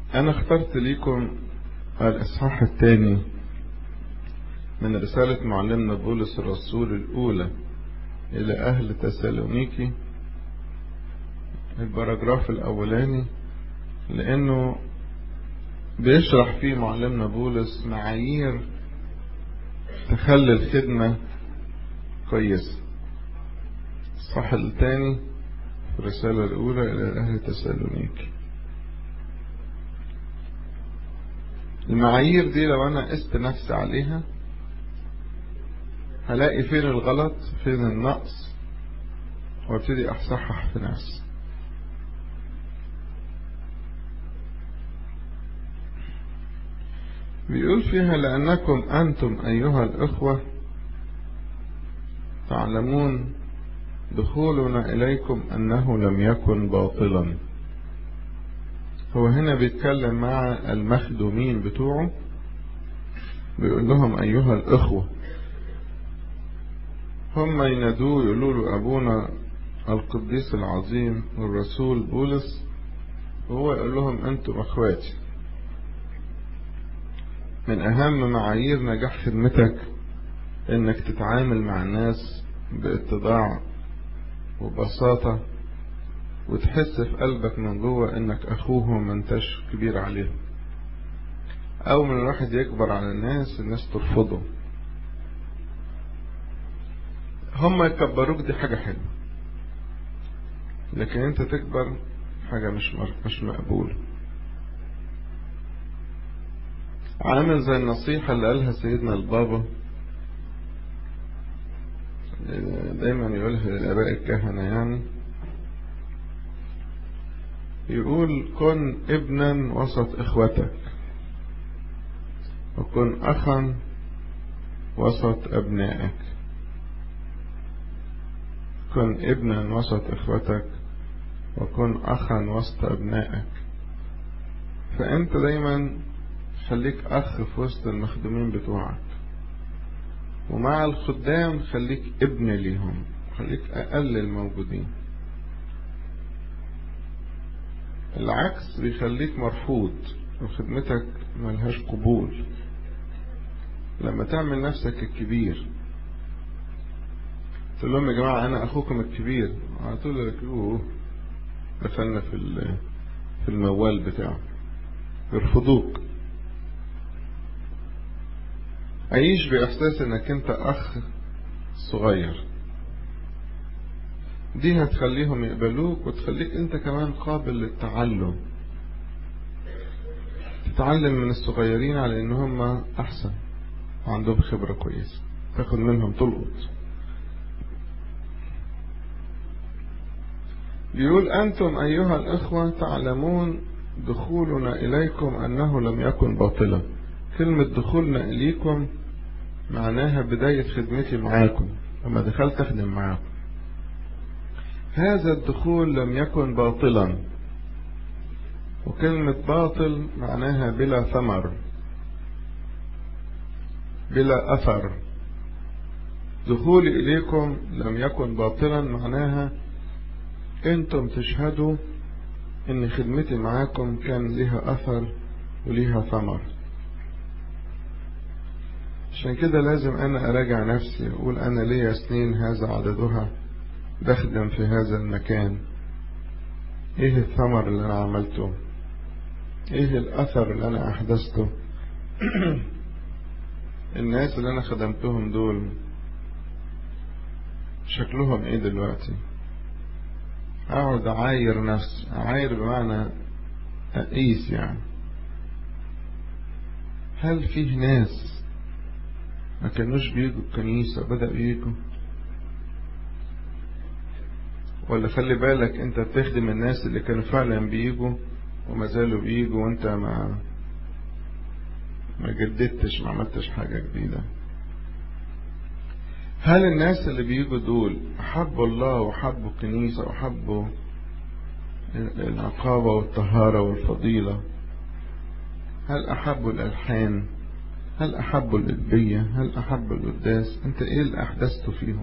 أنا اخترت لكم الإصحاح الثاني من رسالة معلمنا بولس الرسول الأولى إلى أهل تسالونيكي البراجراف الأولاني لأنه بيشرح فيه معلمنا بولس معايير تخلي الخدمة كويسة الصح الثاني في الرسالة الأولى إلى أهل تسالونيكي المعايير دي لو أنا قست نفسي عليها هلاقي فين الغلط فين النقص وابتدي أصحح في نفسي بيقول فيها لأنكم أنتم أيها الإخوة تعلمون دخولنا إليكم أنه لم يكن باطلا هو هنا بيتكلم مع المخدومين بتوعه بيقول لهم أيها الإخوة هم ينادوه يقولوا له أبونا القديس العظيم والرسول بولس وهو يقول لهم أنتم أخواتي من أهم معايير نجاح خدمتك إنك تتعامل مع الناس باتضاع وبساطة وتحس في قلبك من جوه إنك أخوهم ما انتش كبير عليهم أو من الواحد يكبر على الناس الناس ترفضه هم يكبروك دي حاجة حلوة لكن انت تكبر حاجة مش مش مقبولة عامل زي النصيحة اللي قالها سيدنا البابا دايما يقولها للآباء الكهنة يعني يقول كن ابنا وسط اخوتك وكن اخا وسط ابنائك كن ابنا وسط اخوتك وكن اخا وسط ابنائك فانت دايما خليك اخ في وسط المخدومين بتوعك ومع الخدام خليك ابن ليهم خليك اقل الموجودين العكس بيخليك مرفوض وخدمتك ملهاش قبول لما تعمل نفسك الكبير تقول لهم يا جماعة أنا أخوكم الكبير على طول لك أوه دخلنا في في الموال بتاعه يرفضوك عيش بإحساس إنك أنت أخ صغير دي هتخليهم يقبلوك وتخليك أنت كمان قابل للتعلم تتعلم من الصغيرين على إن هم أحسن وعندهم خبرة كويسة تاخد منهم تلقط بيقول أنتم أيها الأخوة تعلمون دخولنا إليكم أنه لم يكن باطلا كلمة دخولنا إليكم معناها بداية خدمتي معاكم لما دخلت أخدم معاكم هذا الدخول لم يكن باطلا وكلمة باطل معناها بلا ثمر بلا أثر دخولي إليكم لم يكن باطلا معناها انتم تشهدوا ان خدمتي معاكم كان لها اثر وليها ثمر عشان كده لازم انا اراجع نفسي اقول انا ليا سنين هذا عددها بخدم في هذا المكان ايه الثمر اللي انا عملته ايه الاثر اللي انا احدثته الناس اللي انا خدمتهم دول شكلهم ايه دلوقتي اقعد اعاير نفسي اعاير بمعنى اقيس يعني هل فيه ناس ما كانوش بيجوا الكنيسة بدأوا يجوا ولا خلي بالك انت بتخدم الناس اللي كانوا فعلا بيجوا وما زالوا بيجوا وانت ما ما جددتش ما عملتش حاجة جديدة هل الناس اللي بيجوا دول أحبوا الله وحبوا الكنيسة وحبوا العقابة والطهارة والفضيلة هل أحبوا الألحان هل أحبوا الإلبية هل أحبوا القداس أنت إيه اللي أحدثته فيهم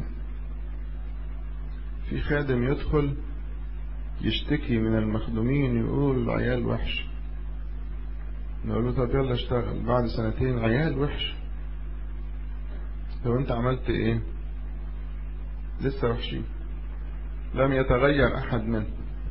في خادم يدخل يشتكي من المخدومين يقول العيال وحش نقول له طب يلا اشتغل بعد سنتين عيال وحش طب انت عملت ايه لسه وحشين لم يتغير احد منهم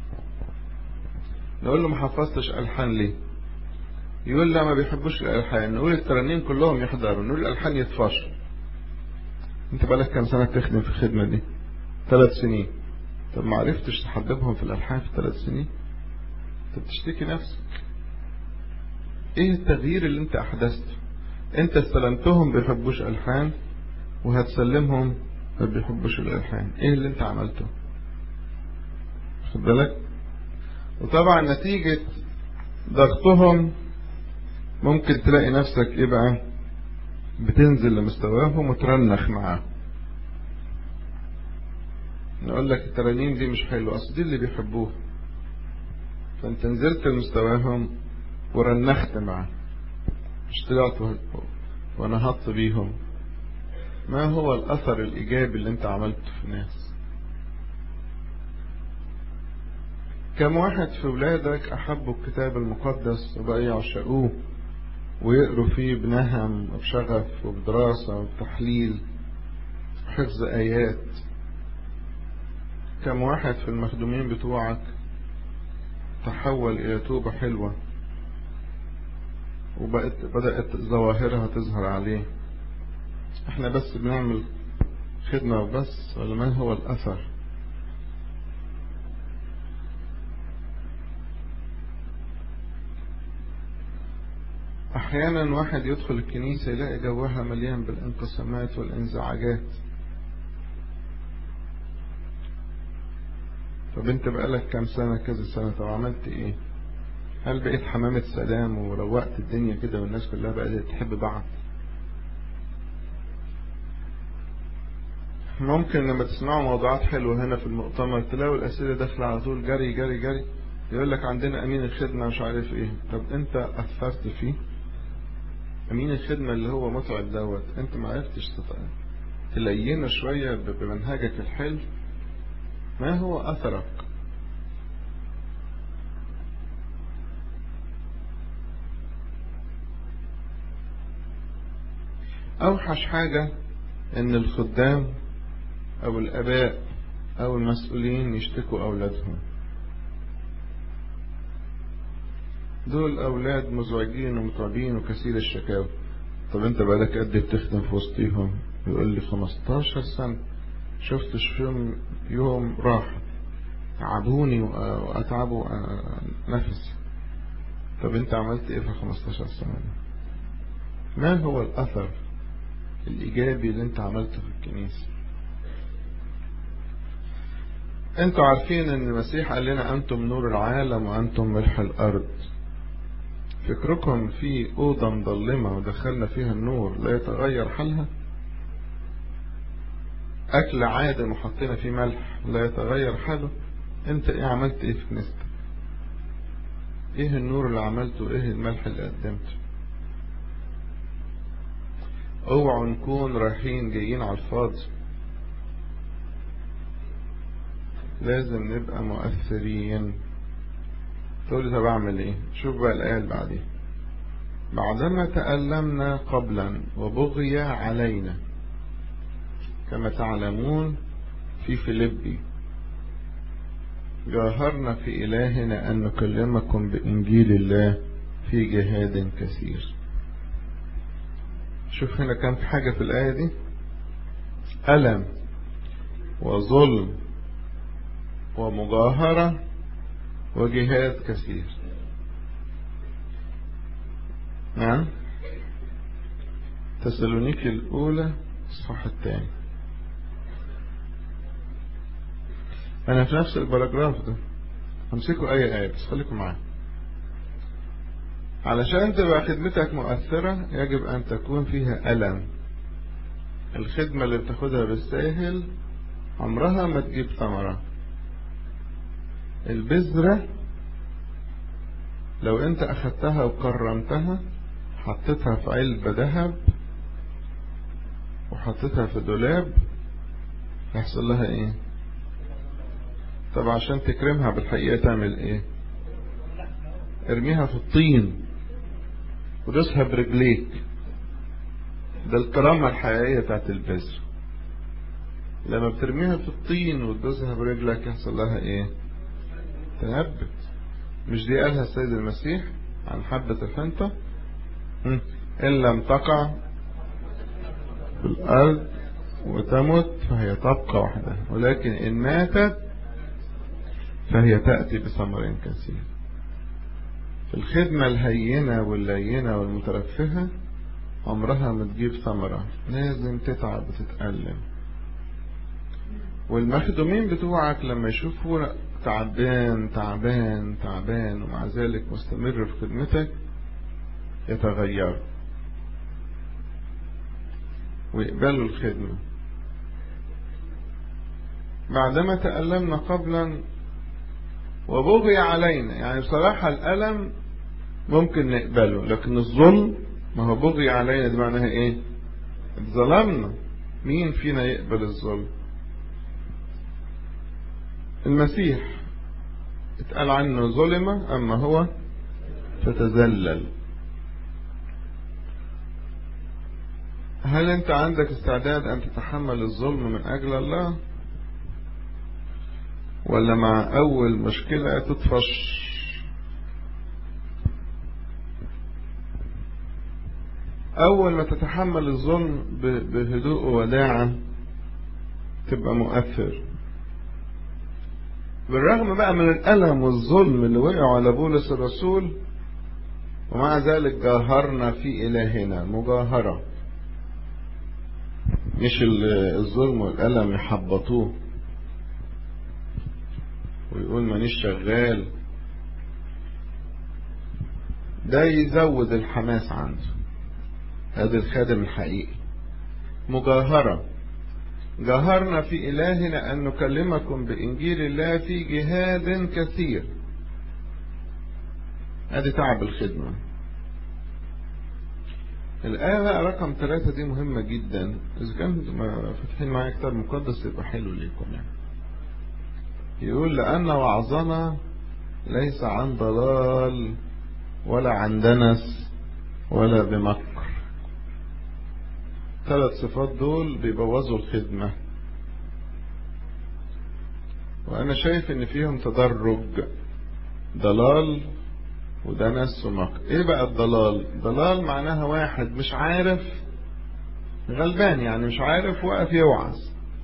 نقول له ما حفظتش الحان ليه يقول لا ما بيحبوش الالحان نقول الترانيم كلهم يحضروا نقول الالحان يطفشوا انت بقالك كام سنه تخدم في الخدمه دي ثلاث سنين طب ما عرفتش تحببهم في الالحان في ثلاث سنين انت بتشتكي نفسك ايه التغيير اللي انت احدثته انت استلمتهم بيحبوش الحان وهتسلمهم ما بيحبوش الالحان ايه اللي انت عملته خد بالك وطبعا نتيجة ضغطهم ممكن تلاقي نفسك ايه بقى بتنزل لمستواهم وترنخ معاهم نقول لك الترانيم دي مش حلوه اصل دي اللي بيحبوها فانت نزلت لمستواهم ورنخت معاهم مش طلعت ونهضت بيهم ما هو الاثر الايجابي اللي انت عملته في الناس كم واحد في ولادك احبوا الكتاب المقدس وبقى يعشقوه ويقروا فيه بنهم وبشغف وبدراسة وبتحليل وحفظ آيات كم واحد في المخدومين بتوعك تحول إلى توبة حلوة وبقت بدأت ظواهرها تظهر عليه احنا بس بنعمل خدمة وبس ولا ما هو الأثر أحيانا واحد يدخل الكنيسة يلاقي جوها مليان بالانقسامات والانزعاجات طب انت بقالك كام سنة كذا سنة طب عملت ايه هل بقيت حمامة سلام وروقت الدنيا كده والناس كلها بقت تحب بعض ممكن لما تسمعوا موضوعات حلوة هنا في المؤتمر تلاقوا الأسئلة داخلة على طول جري جري جري يقول لك عندنا أمين الخدمة مش عارف إيه طب أنت أثرت فيه أمين الخدمة اللي هو متعب دوت أنت ما عرفتش تلينه شوية بمنهجك الحلو ما هو أثرك أوحش حاجة إن الخدام أو الآباء أو المسؤولين يشتكوا أولادهم دول أولاد مزعجين ومتعبين وكثير الشكاوى طب أنت بقالك قد بتخدم في وسطيهم يقول لي 15 سنة شفتش فيهم يوم راحة تعبوني وأتعبوا نفسي طب أنت عملت إيه في 15 سنة ما هو الأثر الإيجابي اللي أنت عملته في الكنيسة أنتوا عارفين أن المسيح قال لنا أنتم نور العالم وأنتم ملح الأرض فكركم في أوضة مظلمة ودخلنا فيها النور لا يتغير حالها أكل عادم وحطينا فيه ملح لا يتغير حاله أنت إيه عملت إيه في كنيستك إيه النور اللي عملته إيه الملح اللي قدمته اوعوا نكون رايحين جايين على الفاضي لازم نبقى مؤثرين تقول لي طب اعمل ايه شوف بقى الايه اللي بعدين بعدما تألمنا قبلا وبغي علينا كما تعلمون في فيلبي جاهرنا في إلهنا أن نكلمكم بإنجيل الله في جهاد كثير شوف هنا كان في حاجة في الآية دي ألم وظلم ومجاهرة وجهاد كثير نعم تسالونيك الأولى الصح الثاني أنا في نفس الباراجراف ده همسكوا أي آية بس خليكم معايا علشان تبقى خدمتك مؤثرة يجب أن تكون فيها ألم الخدمة اللي بتاخدها بالساهل عمرها ما تجيب ثمرة البذرة لو انت اخدتها وكرمتها حطيتها في علبة ذهب وحطيتها في دولاب هيحصل لها ايه طب عشان تكرمها بالحقيقة تعمل ايه ارميها في الطين ودوسها برجليك ده الكرامة الحقيقية بتاعت البذر لما بترميها في الطين وتدوسها برجلك يحصل لها ايه تنبت مش دي قالها السيد المسيح عن حبة الحنطة إن لم تقع في الأرض وتمت فهي تبقى وحدها ولكن إن ماتت فهي تأتي بثمر كثير الخدمة الهينة واللينة والمترفهة عمرها ما تجيب ثمرة لازم تتعب وتتألم والمخدومين بتوعك لما يشوفوا تعبان تعبان تعبان ومع ذلك مستمر في خدمتك يتغيروا ويقبلوا الخدمة بعدما تألمنا قبلا وبغي علينا يعني بصراحة الألم ممكن نقبله لكن الظلم ما هو بغي علينا دي معناها ايه اتظلمنا مين فينا يقبل الظلم المسيح اتقال عنه ظلم أما هو فتذلل هل أنت عندك استعداد أن تتحمل الظلم من أجل الله ولا مع أول مشكلة تطفش أول ما تتحمل الظلم بهدوء ووداعة تبقى مؤثر بالرغم بقى من الألم والظلم اللي وقعوا على بولس الرسول ومع ذلك جاهرنا في إلهنا مجاهرة مش الظلم والألم يحبطوه ويقول مانيش شغال ده يزود الحماس عنده هذا الخادم الحقيقي مجاهرة جاهرنا في إلهنا أن نكلمكم بإنجيل الله في جهاد كثير هذه تعب الخدمة الآية بقى رقم ثلاثة دي مهمة جدا إذا كنتم فاتحين معايا كتاب مقدس يبقى حلو ليكم يعني يقول لأن وعظنا ليس عن ضلال ولا عن دنس ولا بمكر ثلاث صفات دول بيبوظوا الخدمة وأنا شايف إن فيهم تدرج ضلال ودنس ومكر إيه بقى الضلال ضلال معناها واحد مش عارف غلبان يعني مش عارف وقف يوعظ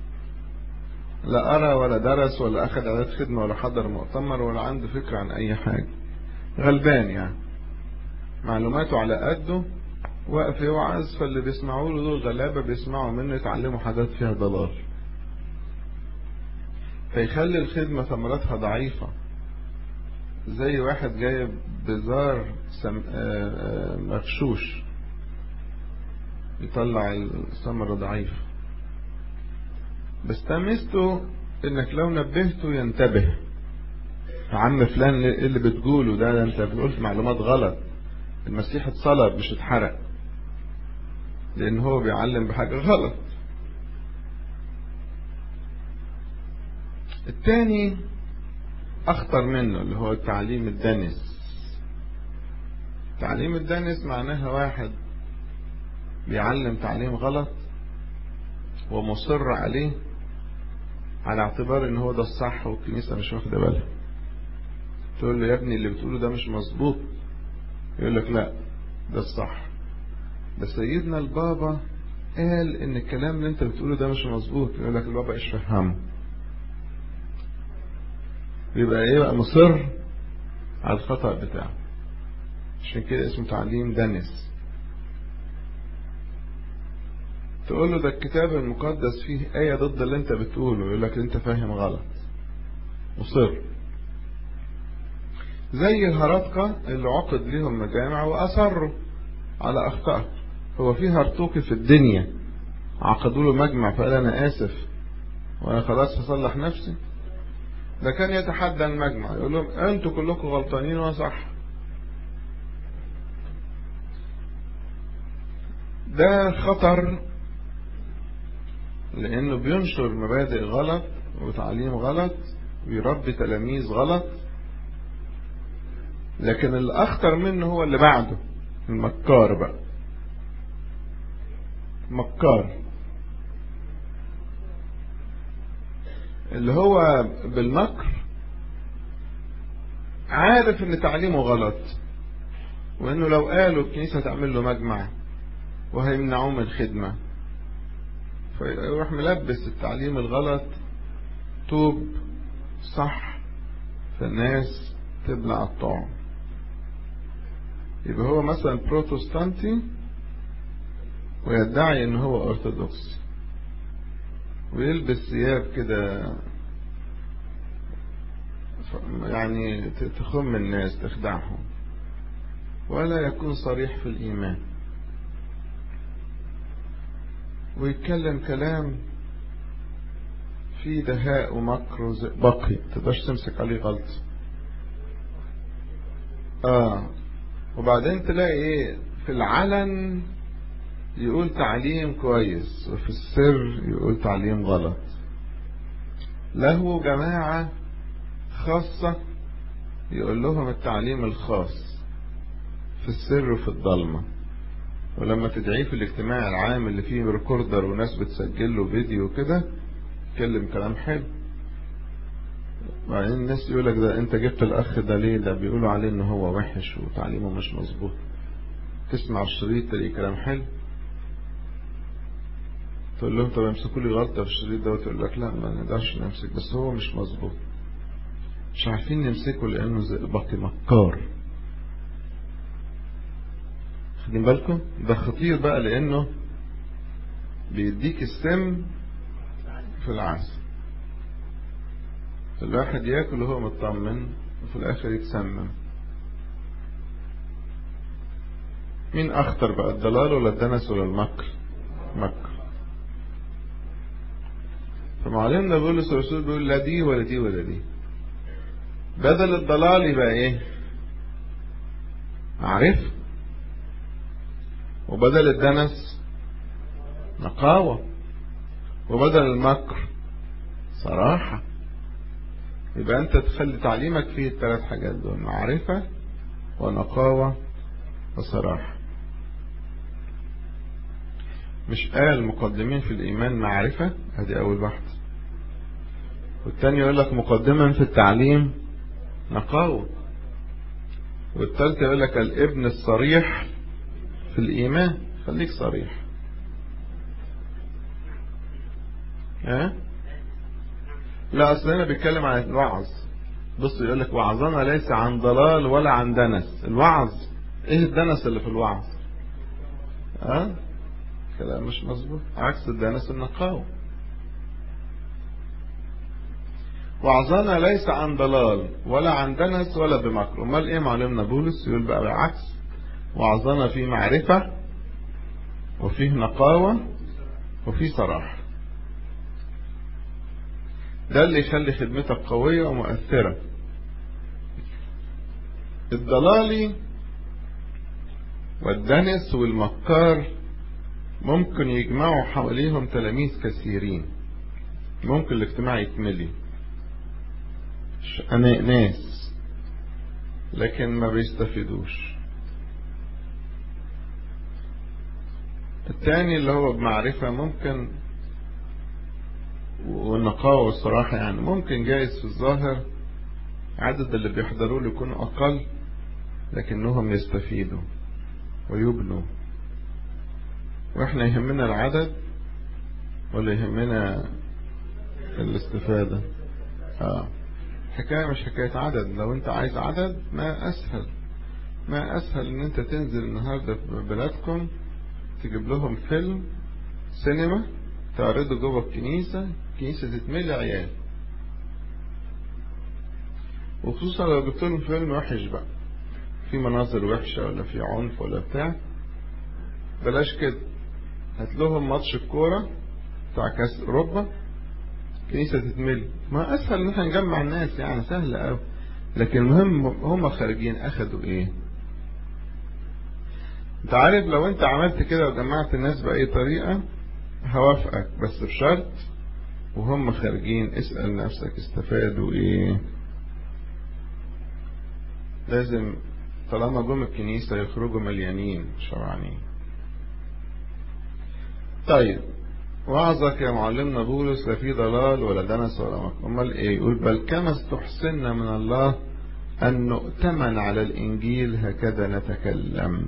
لا أرى ولا درس ولا أخذ عدد خدمة ولا حضر مؤتمر ولا عنده فكرة عن أي حاجة غلبان يعني معلوماته على قده واقف يوعظ فاللي بيسمعوا له دول غلابة بيسمعوا منه يتعلموا حاجات فيها ضلال فيخلي الخدمة ثمرتها ضعيفة زي واحد جايب بزار سم... مغشوش يطلع الثمرة ضعيفة بس تمسته انك لو نبهته ينتبه عم فلان ايه اللي بتقوله ده, ده انت بتقول معلومات غلط المسيح اتصلب مش اتحرق لان هو بيعلم بحاجة غلط التاني اخطر منه اللي هو التعليم الدنس تعليم الدنس معناها واحد بيعلم تعليم غلط ومصر عليه على اعتبار ان هو ده الصح والكنيسة مش واخده بالها تقول له يا ابني اللي بتقوله ده مش مظبوط يقول لك لا ده الصح بس سيدنا البابا قال ان الكلام اللي انت بتقوله ده مش مظبوط يقول لك البابا ايش فهمه بيبقى ايه بقى مصر على الخطأ بتاعه عشان كده اسمه تعليم دنس تقول له ده الكتاب المقدس فيه آية ضد اللي انت بتقوله يقول لك انت فاهم غلط مصر زي الهرطقة اللي عقد ليهم مجامع وأصروا على أخطاء هو في هرطوقي في الدنيا عقدوا له مجمع فقال أنا آسف وأنا خلاص هصلح نفسي ده كان يتحدى المجمع يقول لهم أنتوا كلكم غلطانين وصح ده خطر لأنه بينشر مبادئ غلط وتعليم غلط ويربي تلاميذ غلط لكن الأخطر منه هو اللي بعده المكار بقى مكار اللي هو بالمكر عارف ان تعليمه غلط وانه لو قالوا الكنيسة تعمل له مجمع وهيمنعوه من الخدمة فيروح ملبس التعليم الغلط توب صح فالناس تبلع الطعم يبقى هو مثلا بروتستانتي ويدعي ان هو ارثوذكسي ويلبس ثياب كده يعني تخم الناس تخدعهم ولا يكون صريح في الإيمان ويتكلم كلام فيه دهاء ومكر وزئبقي تقدرش تمسك عليه غلط اه وبعدين تلاقي ايه في العلن يقول تعليم كويس وفي السر يقول تعليم غلط له جماعة خاصة يقول لهم التعليم الخاص في السر وفي الضلمة ولما تدعيه في الاجتماع العام اللي فيه ريكوردر وناس بتسجل له فيديو كده يتكلم كلام حلو وبعدين الناس يقول لك ده انت جبت الاخ ده ليه ده بيقولوا عليه ان هو وحش وتعليمه مش مظبوط تسمع الشريط تلاقيه كلام حلو تقول لهم طب امسكوا لي غلطه في الشريط ده وتقول لك لا ما نقدرش نمسك بس هو مش مظبوط مش عارفين نمسكه لانه زئبقي مكار خدين بالكم ده خطير بقى لانه بيديك السم في العسل الواحد ياكل وهو مطمن وفي الاخر يتسمم مين اخطر بقى الضلال ولا الدنس ولا المكر مكر فمعلمنا بولس الرسول بيقول لا دي ولا دي ولا دي بدل الضلال يبقى ايه معرفة وبدل الدنس نقاوة وبدل المكر صراحة يبقى انت تخلي تعليمك فيه الثلاث حاجات دول معرفة ونقاوة وصراحة مش قال مقدمين في الإيمان معرفة هذه أول واحدة والتاني يقول لك مقدما في التعليم نقاوة والتالت يقول لك الابن الصريح في الإيمان خليك صريح ها لا أصل هنا بيتكلم عن الوعظ بص يقول لك وعظنا ليس عن ضلال ولا عن دنس الوعظ ايه الدنس اللي في الوعظ ها أه؟ كلام مش مظبوط عكس الدنس النقاوة وعظنا ليس عن ضلال ولا عن دنس ولا بمكر امال ايه معلمنا بولس يقول بقى بالعكس وعظنا في معرفة وفيه نقاوة وفيه صراحة ده اللي يخلي خدمتك قوية ومؤثرة الضلالي والدنس والمكار ممكن يجمعوا حواليهم تلاميذ كثيرين ممكن الاجتماع يكملي ناس لكن ما بيستفيدوش التاني اللي هو بمعرفة ممكن والنقاوة والصراحة يعني ممكن جايز في الظاهر عدد اللي بيحضروا له يكونوا أقل لكنهم يستفيدوا ويبنوا واحنا يهمنا العدد ولا يهمنا الاستفادة اه حكاية مش حكاية عدد لو انت عايز عدد ما اسهل ما اسهل ان انت تنزل النهاردة في بلادكم تجيب لهم فيلم سينما تعرضه جوه الكنيسة الكنيسة تتملي عيال وخصوصا لو جبت لهم فيلم وحش بقى في مناظر وحشة ولا في عنف ولا بتاع بلاش كده هات لهم ماتش الكورة بتاع كاس اوروبا كنيسة تتملي ما اسهل ان احنا نجمع الناس يعني سهل قوي لكن المهم هم خارجين اخدوا ايه انت عارف لو انت عملت كده وجمعت الناس بأي طريقة هوافقك بس بشرط وهم خارجين اسأل نفسك استفادوا ايه لازم طالما جم الكنيسة يخرجوا مليانين شبعانين طيب وعظك يا معلمنا بولس لا في ضلال ولا دنس ولا مكر امال ايه يقول بل كما استحسنا من الله ان نؤتمن على الانجيل هكذا نتكلم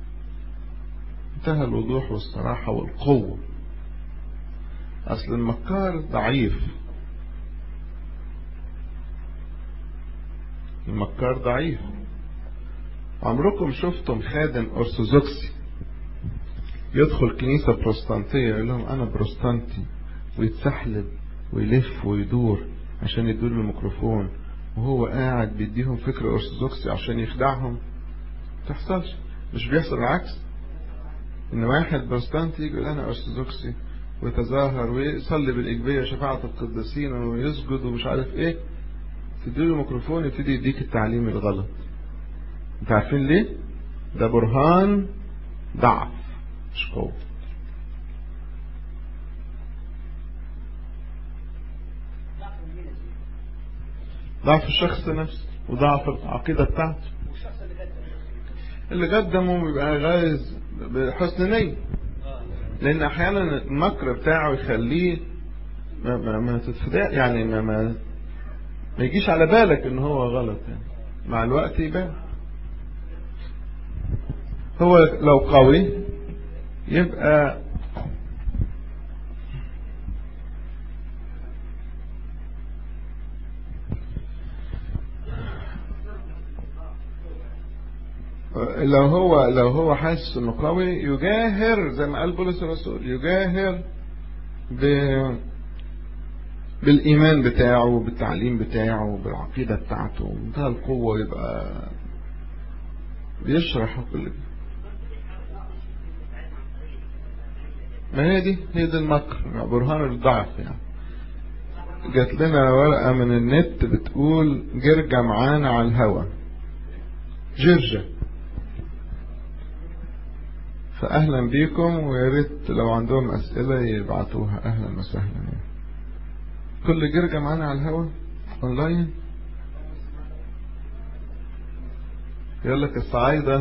انتهى الوضوح والصراحة والقوة اصل المكار ضعيف المكار ضعيف عمركم شفتم خادم ارثوذكسي يدخل كنيسة بروستانتية يقول لهم أنا بروستانتي ويتسحلب ويلف ويدور عشان يدور الميكروفون وهو قاعد بيديهم فكر أرثوذكسي عشان يخدعهم تحصلش مش بيحصل العكس إن واحد بروستانتي يقول أنا أرثوذكسي ويتظاهر ويصلي بالإجبية شفاعة القديسين ويسجد ومش عارف إيه تديله الميكروفون يبتدي يديك التعليم الغلط انت عارفين ليه؟ ده برهان ضعف مش قوة ضعف الشخص نفسه وضعف العقيدة بتاعته اللي قدمه بيبقى غايز بحسن نية لأن أحيانا المكر بتاعه يخليه ما, ما, ما تتفدع يعني ما, ما ما يجيش على بالك ان هو غلط يعني مع الوقت يبان هو لو قوي يبقى لو هو لو هو حاسس انه قوي يجاهر زي ما قال بولس الرسول يجاهر ب بالإيمان بتاعه بالتعليم بتاعه بالعقيدة بتاعته منتهى القوة يبقى بيشرح كل ما هي دي هي دي المكر برهان الضعف يعني جات لنا ورقة من النت بتقول جرجة معانا على الهوا جرجة فأهلا بيكم ويا ريت لو عندهم أسئلة يبعتوها أهلا وسهلا يعني. كل جرجة معانا على الهوا اونلاين يقول لك الصعايدة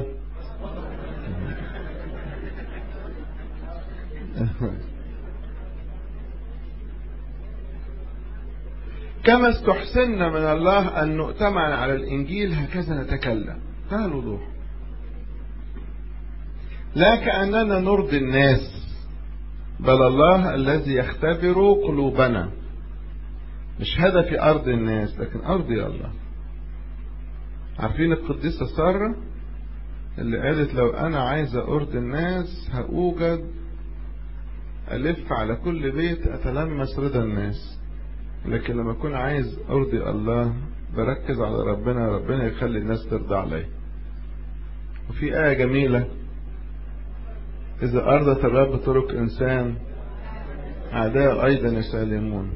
كما استحسنا من الله أن نؤتمن على الإنجيل هكذا نتكلم هذا الوضوح لا كأننا نرضي الناس بل الله الذي يختبر قلوبنا مش هدفي أرض الناس لكن أرضي الله عارفين القديسة سارة اللي قالت لو أنا عايزة أرضي الناس هأوجد ألف على كل بيت أتلمس رضا الناس لكن لما أكون عايز أرضي الله بركز على ربنا ربنا يخلي الناس ترضى علي وفي آية جميلة إذا أرضت الرب طرق إنسان أعداء أيضا يسالمون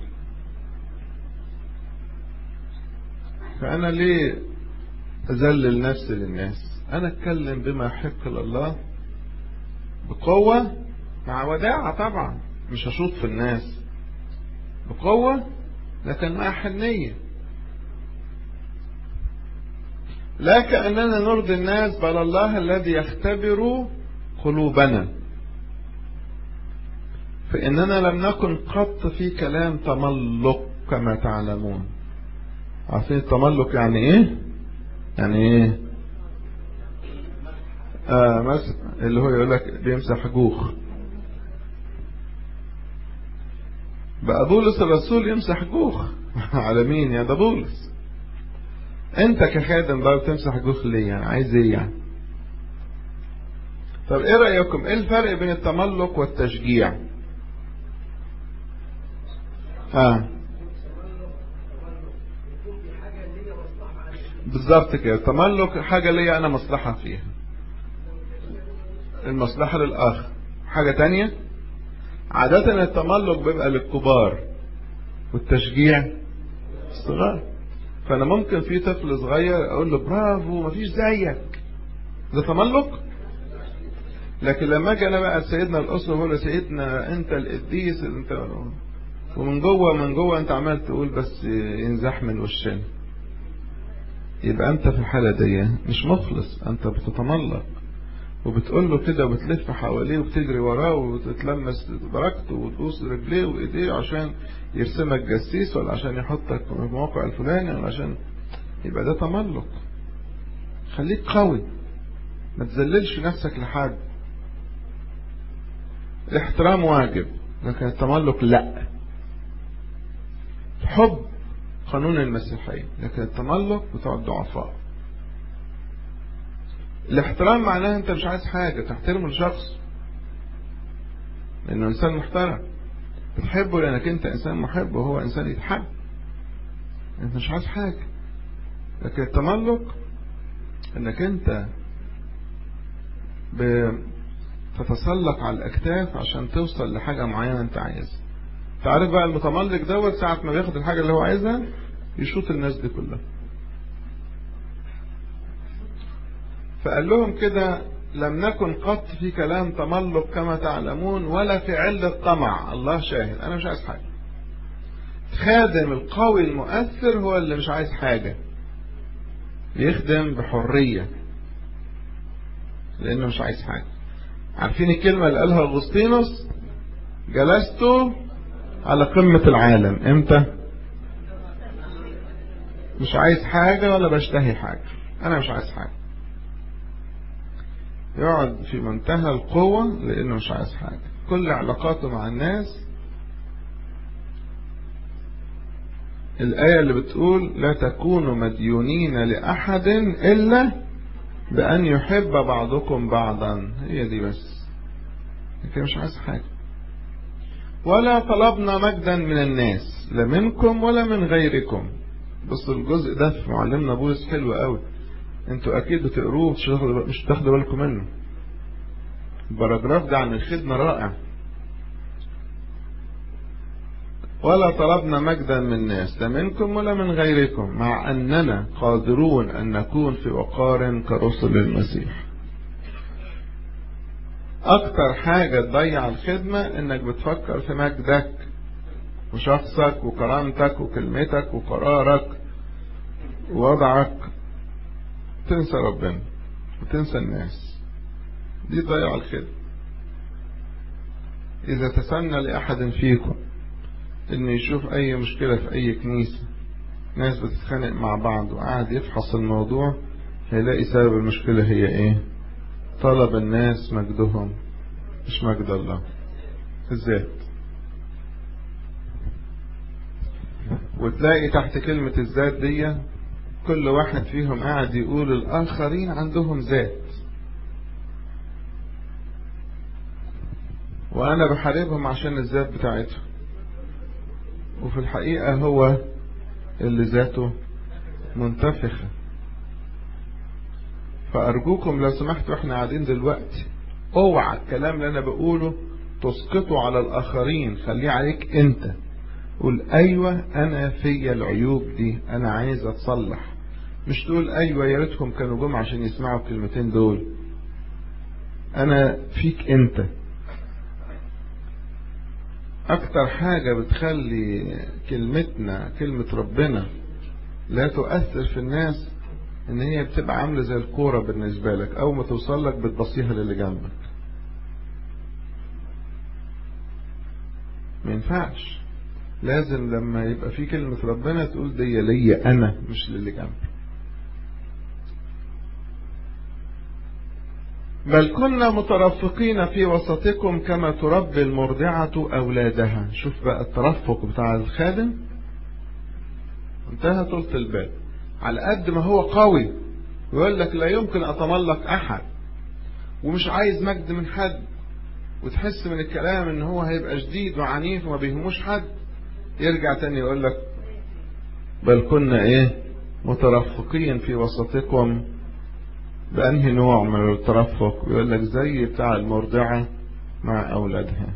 فأنا ليه أذلل نفسي للناس أنا أتكلم بما يحق لله بقوة مع وداعة طبعا مش هشوط في الناس بقوة لكن مع حنية لا كأننا نرضي الناس بل الله الذي يختبر قلوبنا فإننا لم نكن قط في كلام تملق كما تعلمون عارفين التملق يعني ايه يعني ايه آه مثلا اللي هو يقول لك بيمسح جوخ بقى بولس الرسول يمسح جوخ على مين يا ده بولس انت كخادم بقى بتمسح جوخ ليه يعني عايز ايه يعني طب ايه رأيكم ايه الفرق بين التملق والتشجيع اه بالظبط كده التملق حاجة ليا انا مصلحة فيها المصلحة للآخر حاجة تانية عادة التملق بيبقى للكبار والتشجيع الصغار فأنا ممكن في طفل صغير أقول له برافو مفيش زيك ده تملق لكن لما اجي انا بقى سيدنا الاسره هو سيدنا انت القديس انت ومن جوه من جوه انت عمال تقول بس ينزح من وشنا يبقى انت في الحالة دي مش مخلص انت بتتملق وبتقول له كده وبتلف حواليه وبتجري وراه وتتلمس بركته وتبوس رجليه وايديه عشان يرسمك جسيس ولا عشان يحطك في الموقع الفلاني ولا عشان يبقى ده تملق خليك قوي ما تذللش نفسك لحد الاحترام واجب لكن التملق لا حب قانون المسيحية لكن التملق بتوع الضعفاء الاحترام معناه انت مش عايز حاجة تحترم الشخص لانه انسان محترم بتحبه لانك انت انسان محب وهو انسان يتحب انت مش عايز حاجة لكن التملق انك انت بتتسلق على الاكتاف عشان توصل لحاجة معينة انت عايزها تعرف بقى المتملق دوت ساعة ما بياخد الحاجة اللي هو عايزها يشوط الناس دي كلها فقال لهم كده لم نكن قط في كلام تملق كما تعلمون ولا في علة طمع الله شاهد أنا مش عايز حاجة خادم القوي المؤثر هو اللي مش عايز حاجة بيخدم بحرية لأنه مش عايز حاجة عارفين الكلمة اللي قالها أغسطينوس جلست على قمة العالم امتى مش عايز حاجة ولا بشتهي حاجة أنا مش عايز حاجة يقعد في منتهى القوة لأنه مش عايز حاجة كل علاقاته مع الناس الآية اللي بتقول لا تكونوا مديونين لأحد إلا بأن يحب بعضكم بعضا هي دي بس لكن مش عايز حاجة ولا طلبنا مجدا من الناس لا منكم ولا من غيركم بص الجزء ده في معلمنا بولس حلو قوي انتوا اكيد بتقروه مش تاخدوا بالكم منه الباراجراف ده عن الخدمة رائع ولا طلبنا مجدا من الناس لا منكم ولا من غيركم مع أننا قادرون أن نكون في وقار كرسل المسيح أكتر حاجة تضيع الخدمة إنك بتفكر في مجدك وشخصك وكرامتك وكلمتك وقرارك ووضعك تنسى ربنا وتنسى الناس دي ضيع الخدمة إذا تسنى لأحد فيكم إن يشوف أي مشكلة في أي كنيسة ناس بتتخانق مع بعض وقاعد يفحص الموضوع هيلاقي سبب المشكلة هي إيه طلب الناس مجدهم مش مجد الله الذات وتلاقي تحت كلمة الذات دي كل واحد فيهم قاعد يقول الآخرين عندهم ذات وأنا بحاربهم عشان الذات بتاعتهم وفي الحقيقة هو اللي ذاته منتفخة فأرجوكم لو سمحتوا احنا قاعدين دلوقتي اوعى الكلام اللي أنا بقوله تسقطه على الآخرين خليه عليك أنت قول أيوة أنا فيا العيوب دي أنا عايز أتصلح مش تقول أيوة يا ريتهم كانوا جم عشان يسمعوا الكلمتين دول أنا فيك أنت أكتر حاجة بتخلي كلمتنا كلمة ربنا لا تؤثر في الناس إن هي بتبقى عاملة زي الكورة بالنسبة لك أول ما توصل لك بتبصيها للي جنبك ما ينفعش لازم لما يبقى في كلمة ربنا تقول دي ليا أنا مش للي جنبي بل كنا مترفقين في وسطكم كما تربي المرضعة أولادها شوف بقى الترفق بتاع الخادم انتهى طولة البال على قد ما هو قوي ويقول لك لا يمكن أتملق أحد ومش عايز مجد من حد وتحس من الكلام ان هو هيبقى شديد وعنيف وما بيهموش حد يرجع تاني يقول لك بل كنا ايه مترفقين في وسطكم بأنهي نوع من الترفق يقول لك زي بتاع المرضعة مع أولادها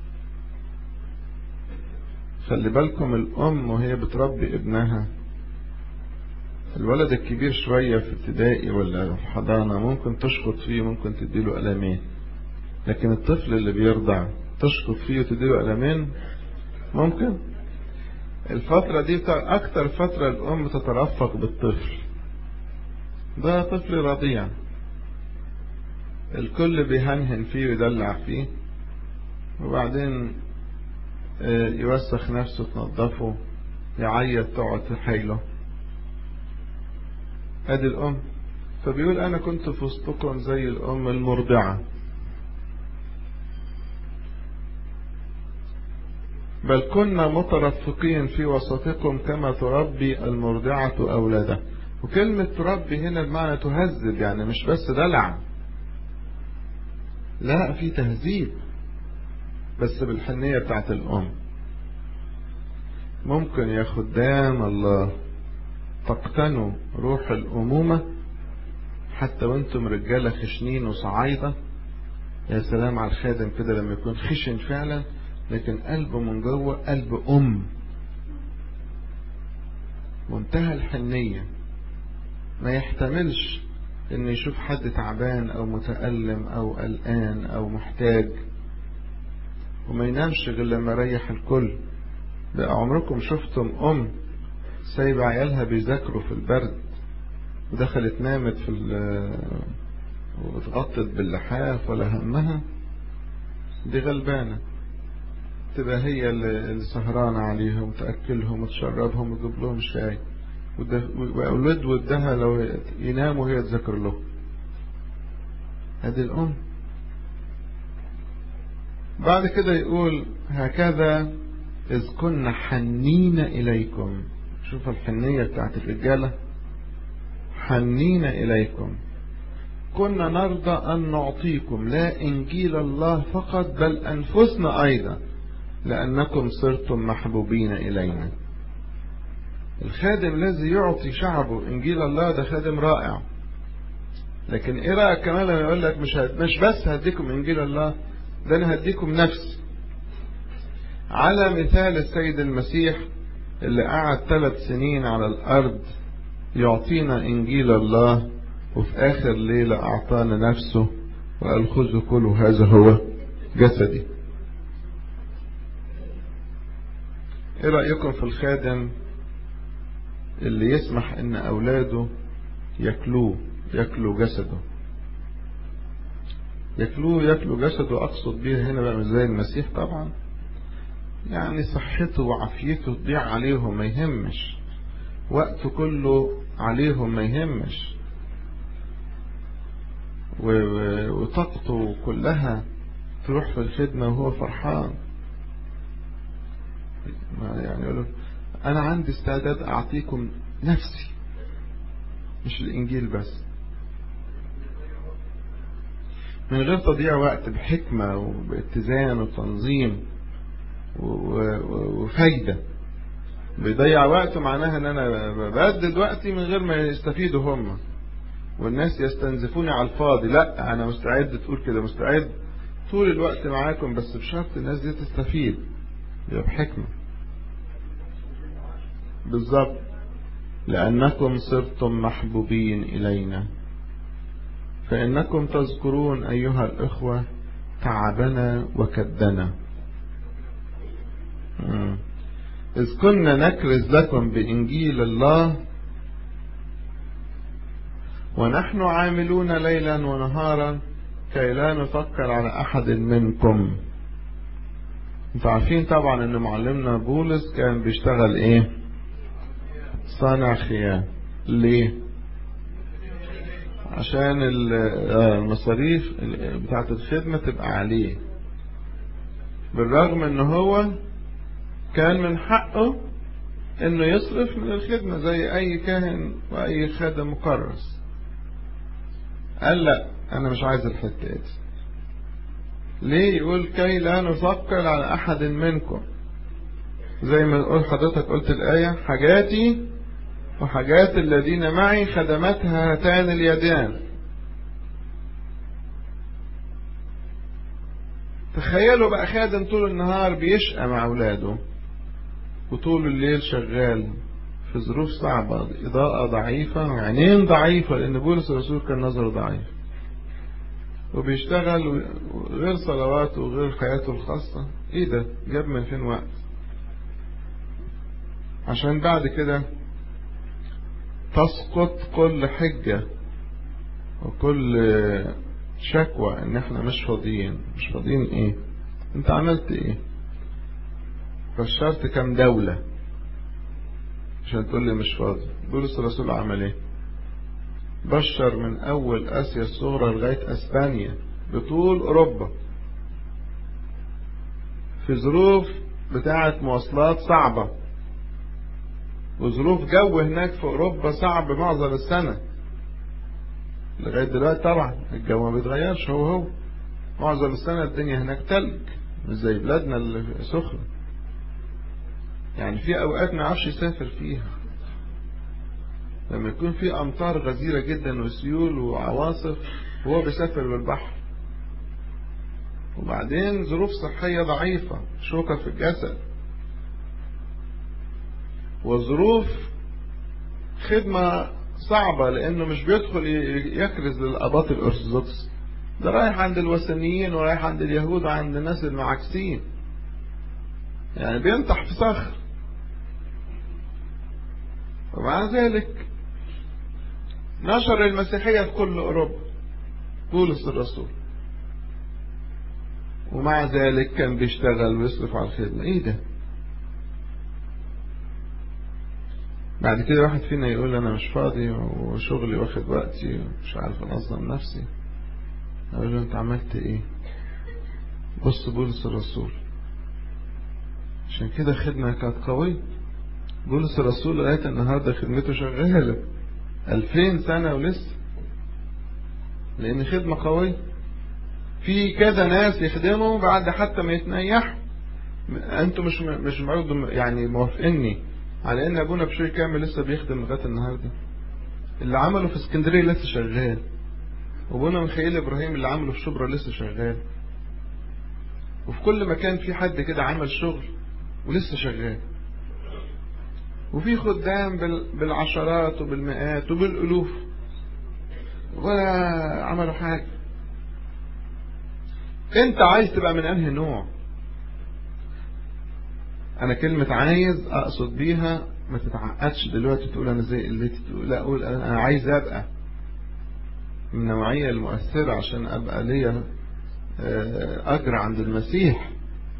خلي بالكم الأم وهي بتربي ابنها الولد الكبير شوية في ابتدائي ولا في حضانة ممكن تشخط فيه ممكن تديله قلمين لكن الطفل اللي بيرضع تشخط فيه وتديله قلمين ممكن الفترة دي أكتر فترة الأم تترفق بالطفل ده طفل رضيع الكل بيهنهن فيه ويدلع فيه وبعدين يوسخ نفسه تنظفه يعيط تقعد تحايله ادي الام فبيقول انا كنت في وسطكم زي الام المرضعة بل كنا مترفقين في وسطكم كما تربي المرضعة أولادها وكلمة تربي هنا بمعنى تهذب يعني مش بس دلع لا في تهذيب بس بالحنية بتاعت الأم ممكن يا خدام الله تقتنوا روح الأمومة حتى وانتم رجالة خشنين وصعايدة يا سلام على الخادم كده لما يكون خشن فعلا لكن قلبه من جوه قلب أم منتهى الحنية ما يحتملش ان يشوف حد تعبان او متألم او قلقان او محتاج وما ينامش غير لما يريح الكل بقى عمركم شفتم ام سايبة عيالها بيذاكروا في البرد ودخلت نامت في واتغطت باللحاف ولا همها دي غلبانة تبقى هي اللي سهرانة عليهم وتأكلهم وتشربهم وتجيب لهم شاي وأولاد ودها لو يناموا هي تذكر له هذه الأم بعد كده يقول هكذا إذ كنا حنين إليكم شوف الحنية بتاعت الرجالة حنين إليكم كنا نرضى أن نعطيكم لا إنجيل الله فقط بل أنفسنا أيضا لأنكم صرتم محبوبين إلينا الخادم الذي يعطي شعبه إنجيل الله ده خادم رائع لكن إيه رأيك كمان لما يقول لك مش, هد... مش بس هديكم إنجيل الله ده أنا هديكم نفسي على مثال السيد المسيح اللي قعد ثلاث سنين على الأرض يعطينا إنجيل الله وفي آخر ليلة أعطانا نفسه وقال خذوا كلوا هذا هو جسدي ايه رأيكم في الخادم اللي يسمح ان اولاده ياكلوه ياكلوا جسده ياكلوه ياكلوا جسده اقصد بيه هنا بقى مش زي المسيح طبعا يعني صحته وعافيته تضيع عليهم ما يهمش وقته كله عليهم ما يهمش وطاقته كلها تروح في الخدمة وهو فرحان يعني يقول أنا عندي استعداد أعطيكم نفسي مش الإنجيل بس من غير تضييع وقت بحكمة وباتزان وتنظيم وفايدة بيضيع وقته معناها ان انا ببدد وقتي من غير ما يستفيدوا هم والناس يستنزفوني على الفاضي لا انا مستعد تقول كده مستعد طول الوقت معاكم بس بشرط الناس دي تستفيد يبقى بحكمة بالظبط لأنكم صرتم محبوبين إلينا فإنكم تذكرون أيها الإخوة تعبنا وكدنا إذ كنا نكرز لكم بإنجيل الله ونحن عاملون ليلا ونهارا كي لا نفكر على أحد منكم انتوا عارفين طبعا ان معلمنا بولس كان بيشتغل ايه صانع خيام ليه عشان المصاريف بتاعت الخدمة تبقى عليه بالرغم ان هو كان من حقه انه يصرف من الخدمة زي اي كاهن واي خادم مكرس قال لا انا مش عايز الحتة دي ليه يقول كي لا نفكر على احد منكم زي ما قلت حضرتك قلت الآية حاجاتي وحاجات الذين معي خدمتها هاتان اليدان تخيلوا بقى خادم طول النهار بيشقى مع أولاده وطول الليل شغال في ظروف صعبة إضاءة ضعيفة وعينين ضعيفة لأن بولس الرسول كان نظره ضعيف وبيشتغل غير صلواته وغير حياته الخاصة ايه ده جاب من فين وقت عشان بعد كده تسقط كل حجة وكل شكوى ان احنا مش فاضيين مش فاضيين ايه انت عملت ايه فشرت كام دولة عشان تقول لي مش فاضي بولس الرسول عمل ايه بشر من اول اسيا الصغرى لغاية اسبانيا بطول اوروبا في ظروف بتاعة مواصلات صعبة وظروف جو هناك في اوروبا صعب معظم السنة لغاية دلوقتي طبعا الجو ما بيتغيرش هو هو معظم السنة الدنيا هناك تلج مش زي بلادنا اللي سخنة يعني في اوقات ما يعرفش يسافر فيها لما يكون في امطار غزيرة جدا وسيول وعواصف وهو بيسافر بالبحر وبعدين ظروف صحية ضعيفة شوكة في الجسد وظروف خدمة صعبة لأنه مش بيدخل يكرز للأباط الأرثوذكس ده رايح عند الوثنيين ورايح عند اليهود وعند الناس المعاكسين يعني بينطح في صخر ومع ذلك نشر المسيحية في كل أوروبا بولس الرسول ومع ذلك كان بيشتغل ويصرف على الخدمة ايه ده بعد كده واحد فينا يقول انا مش فاضي وشغلي واخد وقتي ومش عارف انظم نفسي اقول له انت عملت ايه بص بولس الرسول عشان كده خدمة كانت قوية بولس الرسول لغاية النهاردة خدمته شغالة ألفين سنة ولسه لأن خدمة قوية في كذا ناس يخدموا بعد حتى ما يتنيحوا انتوا مش مش برضه يعني موافقيني على ان ابونا بشير كامل لسه بيخدم لغايه النهارده اللي عمله في اسكندريه لسه شغال وابونا ميخائيل ابراهيم اللي عمله في شبرا لسه شغال وفي كل مكان في حد كده عمل شغل ولسه شغال وفي خدام بالعشرات وبالمئات وبالالوف ولا عملوا حاجه انت عايز تبقى من انهي نوع انا كلمة عايز اقصد بيها ما تتعقدش دلوقتي تقول انا زي اللي تقول لا اقول انا عايز ابقى من النوعية المؤثرة عشان ابقى ليا اجر عند المسيح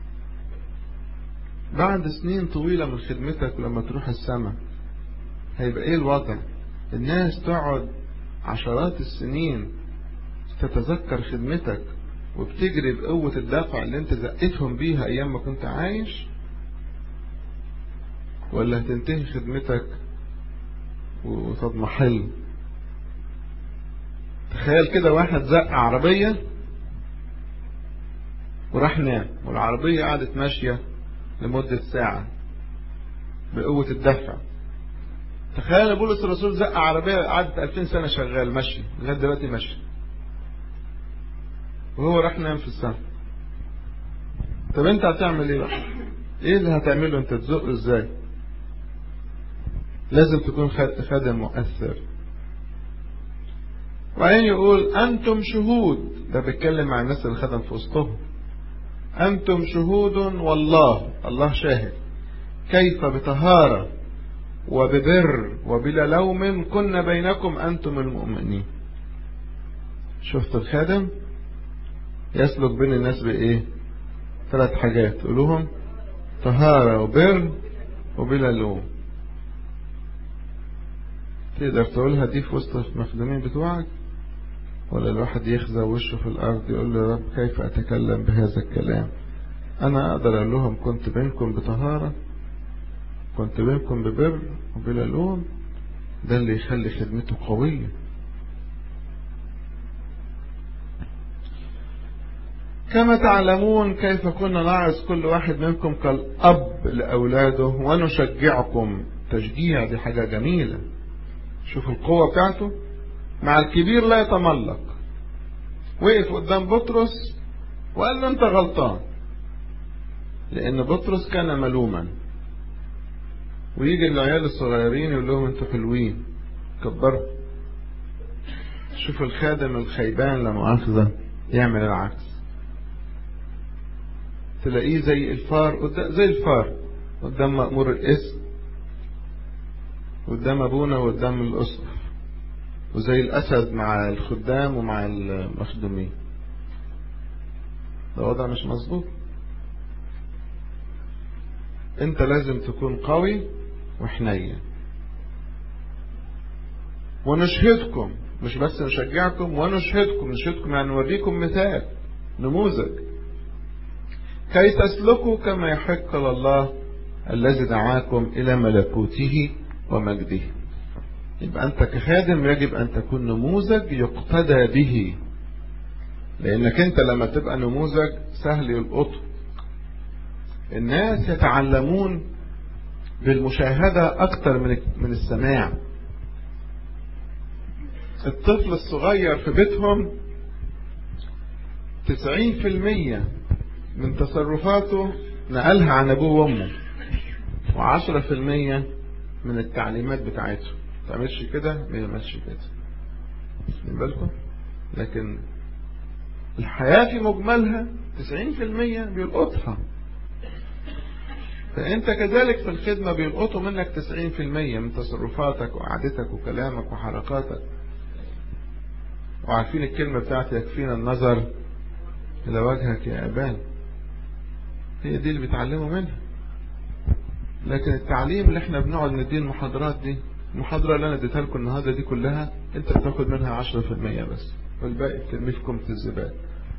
بعد سنين طويلة من خدمتك لما تروح السماء هيبقى ايه الوضع الناس تقعد عشرات السنين تتذكر خدمتك وبتجري بقوة الدفع اللي انت زقتهم بيها ايام ما كنت عايش ولا هتنتهي خدمتك وتضمحل تخيل كده واحد زق عربية وراح نام والعربية قعدت ماشية لمدة ساعة بقوة الدفع تخيل بولس الرسول زق عربية قعدت 2000 سنة شغال ماشي لغاية دلوقتي ماشي وهو راح نام في السماء طب انت هتعمل ايه بقى ايه اللي هتعمله انت تزق ازاي لازم تكون خادم مؤثر وبعدين يقول انتم شهود ده بيتكلم مع الناس اللي خدم في وسطهم انتم شهود والله الله شاهد كيف بطهارة وببر وبلا لوم كنا بينكم انتم المؤمنين شفت الخادم يسلك بين الناس بإيه ثلاث حاجات قولوهم طهارة وبر وبلا لوم تقدر تقولها دي في وسط المخدومين بتوعك ولا الواحد يخزى وشه في الأرض يقول له رب كيف أتكلم بهذا الكلام أنا أقدر أقول لهم كنت بينكم بطهارة كنت بينكم ببر وبلا لوم ده اللي يخلي خدمته قوية كما تعلمون كيف كنا نعظ كل واحد منكم كالأب لأولاده ونشجعكم تشجيع دي حاجة جميلة شوف القوة بتاعته مع الكبير لا يتملق وقف قدام بطرس وقال له انت غلطان لان بطرس كان ملوما ويجي العيال الصغيرين يقول لهم انتوا حلوين كبروا شوف الخادم الخيبان لا مؤاخذة يعمل العكس تلاقيه زي الفار قدام زي الفار قدام مأمور الاسم قدام ابونا وقدام الاسقف وزي الأسد مع الخدام ومع المخدومين ده وضع مش مظبوط انت لازم تكون قوي وحنين ونشهدكم مش بس نشجعكم ونشهدكم نشهدكم يعني نوريكم مثال نموذج كي تسلكوا كما يحق لله الذي دعاكم إلى ملكوته ومجده يبقى أنت كخادم يجب أن تكون نموذج يقتدى به لأنك أنت لما تبقى نموذج سهل يلقطه الناس يتعلمون بالمشاهدة أكتر من من السماع الطفل الصغير في بيتهم تسعين في المية من تصرفاته نقلها عن أبوه وأمه وعشرة في المية من التعليمات بتاعته تعملش كده ما يعملش كده من بالكم لكن الحياة في مجملها تسعين في المية بيلقطها فأنت كذلك في الخدمة بيلقطوا منك تسعين في المية من تصرفاتك وقعدتك وكلامك وحركاتك وعارفين الكلمة بتاعت يكفينا النظر إلى وجهك يا أبان هي دي اللي بيتعلموا منها لكن التعليم اللي احنا بنقعد نديه المحاضرات دي المحاضرة اللي انا اديتها لكم النهاردة دي كلها انت بتاخد منها عشرة في المية بس والباقي بترميه في كومة الزبال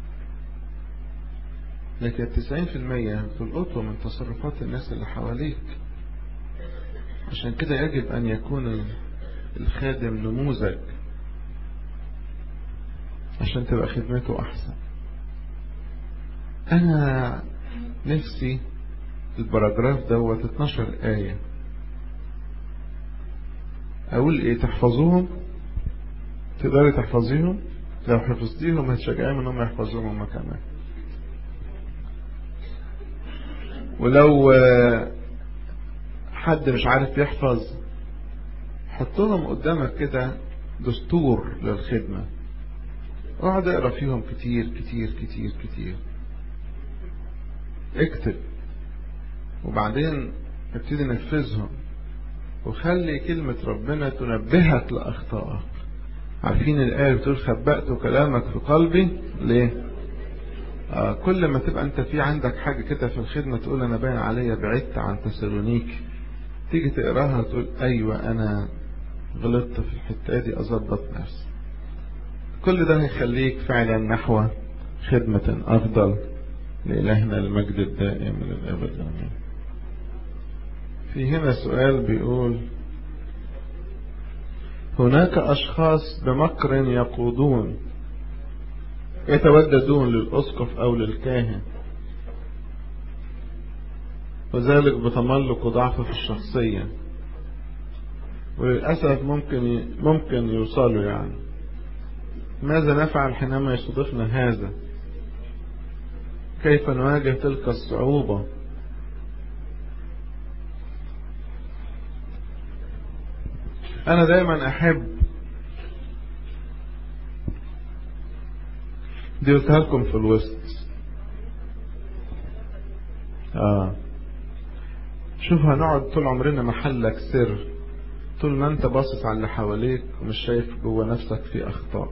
لكن التسعين في المية تلقطه من تصرفات الناس اللي حواليك عشان كده يجب ان يكون الخادم نموذج عشان تبقى خدمته احسن انا نفسي البراجراف دوت 12 آية أقول إيه تحفظوهم تقدري تحفظيهم لو حفظتيهم هتشجعيهم إنهم يحفظوهم هما كمان ولو حد مش عارف يحفظ حطهم قدامك كده دستور للخدمة اقعد اقرا فيهم كتير كتير كتير كتير اكتب وبعدين ابتدي نفذهم وخلي كلمة ربنا تنبهك لأخطائك عارفين الآية بتقول خبأت كلامك في قلبي ليه آه كل ما تبقى انت في عندك حاجة كده في الخدمة تقول انا باين عليا بعدت عن تسالونيك تيجي تقراها تقول ايوه انا غلطت في الحتة دي اظبط نفسي كل ده هيخليك فعلا نحو خدمة افضل لإلهنا المجد الدائم للأبد آمين في هنا سؤال بيقول هناك أشخاص بمكر يقودون يتوددون للأسقف أو للكاهن وذلك بتملق وضعف في الشخصية وللأسف ممكن ممكن يوصلوا يعني ماذا نفعل حينما يصادفنا هذا كيف نواجه تلك الصعوبة أنا دايما أحب دي قلتها لكم في الوسط آه شوف هنقعد طول عمرنا محلك سر طول ما انت باصص على اللي حواليك ومش شايف جوه نفسك في أخطاء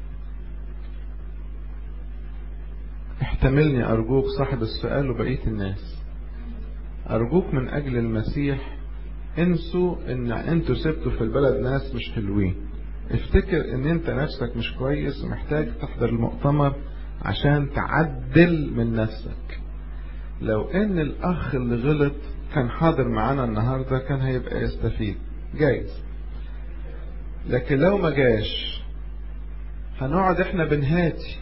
احتملني أرجوك صاحب السؤال وبقية الناس أرجوك من أجل المسيح انسوا ان انتوا سبتوا في البلد ناس مش حلوين افتكر ان انت نفسك مش كويس ومحتاج تحضر المؤتمر عشان تعدل من نفسك لو ان الاخ اللي غلط كان حاضر معانا النهاردة كان هيبقى يستفيد جايز لكن لو ما جاش هنقعد احنا بنهاتي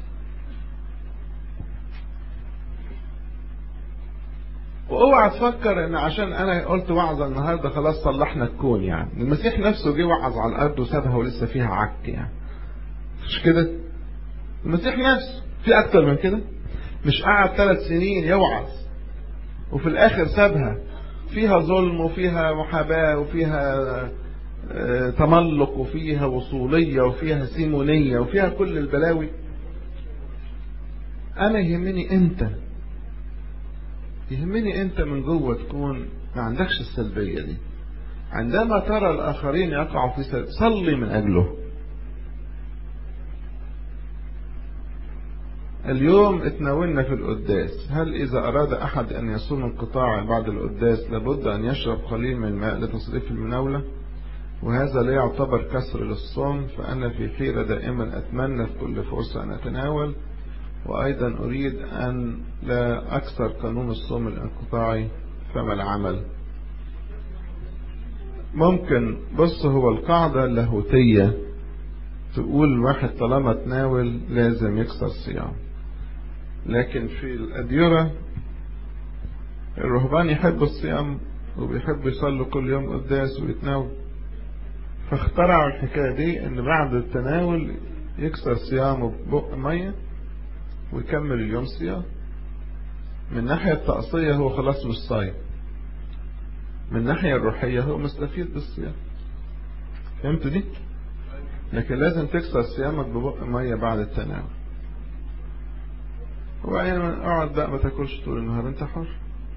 واوعى تفكر ان عشان انا قلت وعظه النهارده خلاص صلحنا الكون يعني المسيح نفسه جه وعظ على الارض وسابها ولسه فيها عك يعني مش كده المسيح نفسه في اكتر من كده مش قعد ثلاث سنين يوعظ وفي الاخر سابها فيها ظلم وفيها محاباه وفيها تملق وفيها وصوليه وفيها سيمونيه وفيها كل البلاوي انا يهمني انت يهمني انت من جوه تكون ما عندكش السلبية دي عندما ترى الآخرين يقعوا في سلب صلي من أجله اليوم اتناولنا في القداس هل إذا أراد أحد أن يصوم انقطاع بعد القداس لابد أن يشرب قليل من الماء لتصريف المناولة وهذا لا يعتبر كسر للصوم فأنا في حيرة دائما أتمنى في كل فرصة أن أتناول وأيضا أريد أن لا أكسر قانون الصوم الانقطاعي فما العمل ممكن بص هو القاعدة اللاهوتية تقول واحد طالما تناول لازم يكسر صيام لكن في الأديرة الرهبان يحبوا الصيام وبيحبوا يصلوا كل يوم قداس ويتناول فاخترعوا الحكاية دي ان بعد التناول يكسر صيامه ببق مية ويكمل اليوم صيام من ناحية التقصية هو خلاص مش صايم من الناحية الروحية هو مستفيد بالصيام فهمت دي لكن لازم تكسر صيامك ببق مية بعد التناول وبعدين اقعد بقى ما تاكلش طول النهار انت حر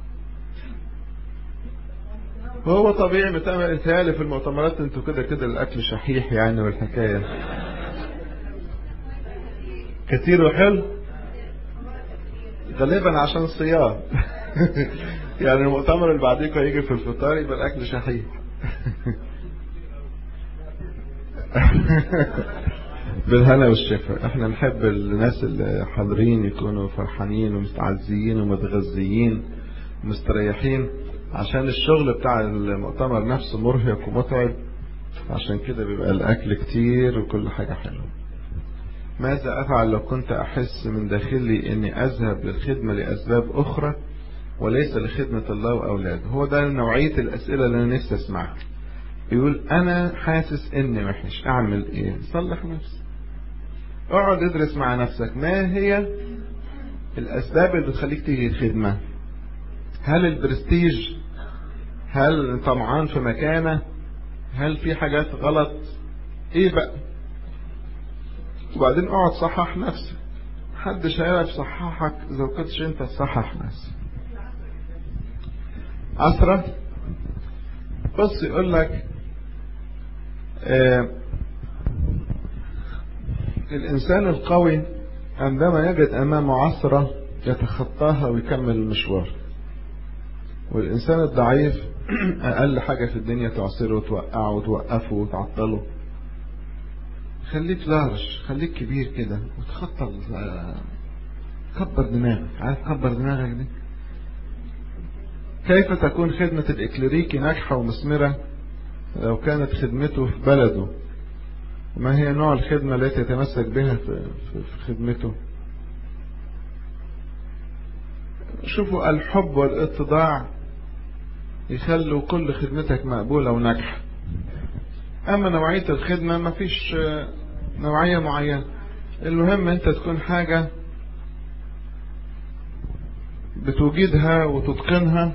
وهو طبيعي متعمل اتهالي في المؤتمرات انتوا كده كده الاكل شحيح يعني والحكاية كتير وحلو غالبا عشان الصيام يعني المؤتمر اللي بعديكم هيجي في الفطار يبقى الاكل شحيح بالهنا والشفاء احنا نحب الناس اللي حاضرين يكونوا فرحانين ومستعزيين ومتغذيين ومستريحين عشان الشغل بتاع المؤتمر نفسه مرهق ومتعب عشان كده بيبقى الاكل كتير وكل حاجة حلوة ماذا افعل لو كنت احس من داخلي اني اذهب للخدمة لاسباب اخرى وليس لخدمة الله واولاده هو ده نوعية الاسئلة اللي انا نفسي اسمعها يقول انا حاسس اني وحش اعمل ايه صلح نفسي اقعد ادرس مع نفسك ما هي الاسباب اللي بتخليك تيجي الخدمة هل البرستيج هل طمعان في مكانه هل في حاجات غلط ايه بقى وبعدين اقعد صحح نفسك محدش هيعرف يصححك اذا كنتش انت تصحح نفسك أسرة بص يقول لك آه الإنسان القوي عندما يجد أمامه عثرة يتخطاها ويكمل المشوار والإنسان الضعيف أقل حاجة في الدنيا تعصره وتوقعه وتوقفه وتعطله خليك لارش خليك كبير كده وتخطى كبر دماغك عارف كبر دماغك دي كيف تكون خدمة الإكليريكي ناجحة ومثمرة لو كانت خدمته في بلده ما هي نوع الخدمة التي يتمسك بها في, في خدمته شوفوا الحب والاتضاع يخلوا كل خدمتك مقبولة وناجحة أما نوعية الخدمة ما فيش نوعية معينة المهم أنت تكون حاجة بتوجدها وتتقنها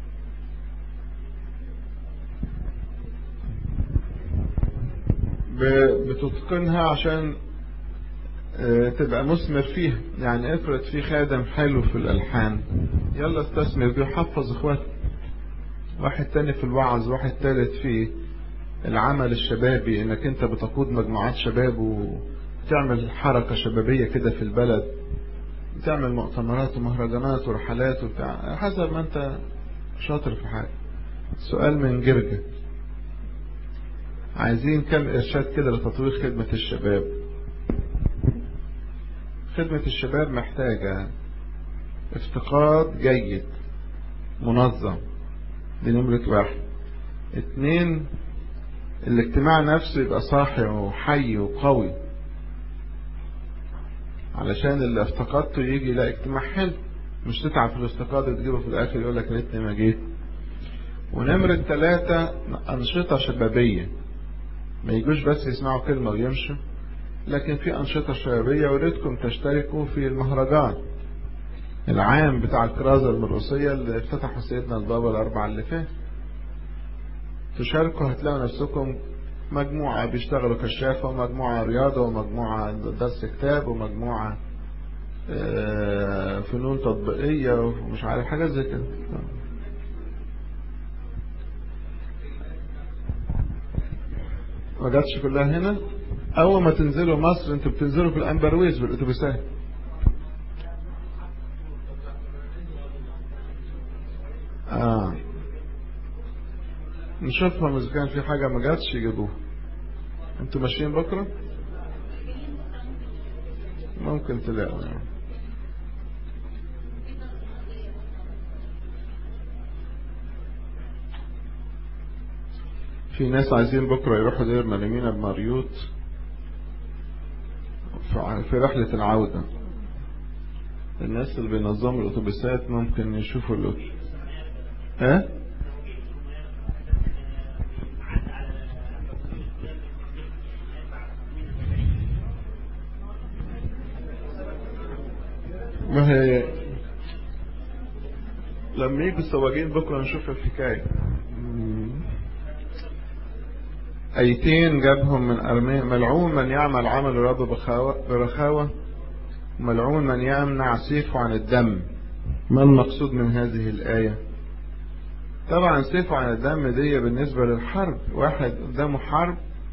بتتقنها عشان تبقى مثمر فيها يعني افرض في خادم حلو في الألحان يلا استثمر بيه حفظ اخواته واحد تاني في الوعظ واحد تالت في العمل الشبابي انك انت بتقود مجموعات شباب وتعمل حركة شبابية كده في البلد تعمل مؤتمرات ومهرجانات ورحلات وبتاع حسب ما انت شاطر في حاجة سؤال من جرجة عايزين كم ارشاد كده لتطوير خدمة الشباب خدمة الشباب محتاجة افتقاد جيد منظم دي نمرة واحد اتنين الاجتماع نفسه يبقى صاحي وحي وقوي علشان اللي افتقدته يجي يلاقي اجتماع حلو مش تتعب في الافتقاد وتجيبه في الاخر يقول لك ريتني ما جيت ونمرة ثلاثة أنشطة شبابية ما يجوش بس يسمعوا كلمة ويمشوا لكن في أنشطة شبابية وريتكم تشتركوا في المهرجان العام بتاع الكرازة المرقصية اللي افتتحوا سيدنا البابا الأربعة اللي فات تشاركوا هتلاقوا نفسكم مجموعة بيشتغلوا كشافة ومجموعة رياضة ومجموعة درس كتاب ومجموعة فنون تطبيقية ومش عارف حاجات زي كده ما جاتش كلها هنا اول ما تنزلوا مصر انتوا بتنزلوا في الامبرويز بالاتوبيسات نشوفهم إذا كان في حاجة ما جاتش يجيبوها انتوا ماشيين بكرة ممكن تلاقوا يعني. في ناس عايزين بكرة يروحوا دير مريمينا بمريوط في رحلة العودة الناس اللي بينظموا الأتوبيسات ممكن يشوفوا الأتوبيس ها؟ ما هي لما يجوا السواقين بكرة نشوف الحكاية أيتين جابهم من أرمية ملعون من يعمل عمل الرب برخاوة ملعون من يمنع سيفه عن الدم ما المقصود من هذه الآية طبعا سيفه عن الدم دي بالنسبة للحرب واحد قدامه حرب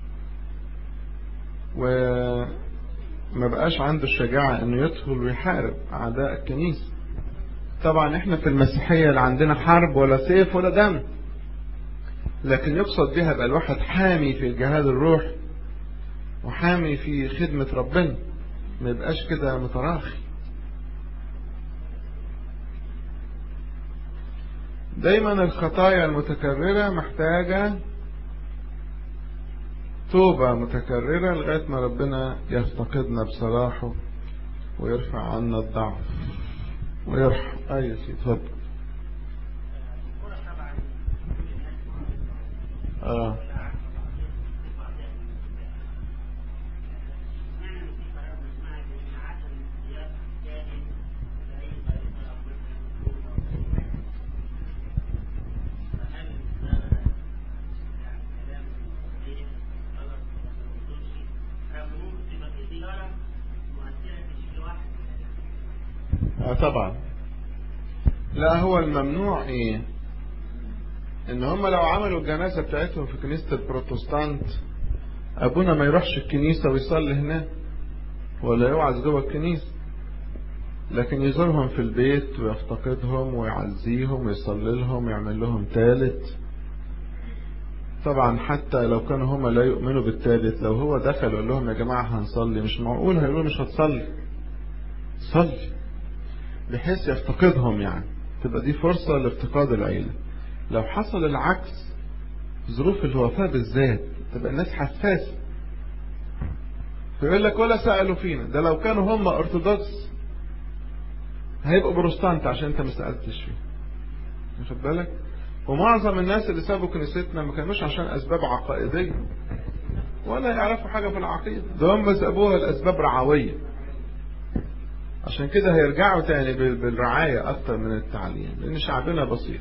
وما بقاش عنده الشجاعة انه يدخل ويحارب اعداء الكنيسة طبعا احنا في المسيحية لا عندنا حرب ولا سيف ولا دم لكن يقصد بها بقى الواحد حامي في الجهاد الروح وحامي في خدمة ربنا ما يبقاش كده متراخي دايما الخطايا المتكررة محتاجة توبة متكررة لغاية ما ربنا يفتقدنا بصلاحه ويرفع عنا الضعف ويرحم أي شيء اتفضل اه اه طبعا لا هو الممنوع ايه ان هم لو عملوا الجنازة بتاعتهم في كنيسة البروتستانت ابونا ما يروحش الكنيسة ويصلي هناك ولا يوعظ جوه الكنيسة لكن يزورهم في البيت ويفتقدهم ويعزيهم ويصلي لهم ويعمل لهم ثالث طبعا حتى لو كانوا هم لا يؤمنوا بالثالث لو هو دخل وقال لهم يا جماعة هنصلي مش معقول هيقولوا مش هتصلي صلي بحيث يفتقدهم يعني تبقى دي فرصة لافتقاد العيلة لو حصل العكس ظروف الوفاة بالذات تبقى الناس حساسة فيقول لك ولا سألوا فينا ده لو كانوا هم ارثوذكس هيبقوا بروستانت عشان انت ما سألتش فيه واخد بالك ومعظم الناس اللي سابوا كنيستنا ما كانوش عشان اسباب عقائدية ولا يعرفوا حاجة في العقيدة ده هم سابوها لاسباب رعوية عشان كده هيرجعوا تاني بالرعاية اكتر من التعليم لان شعبنا بسيط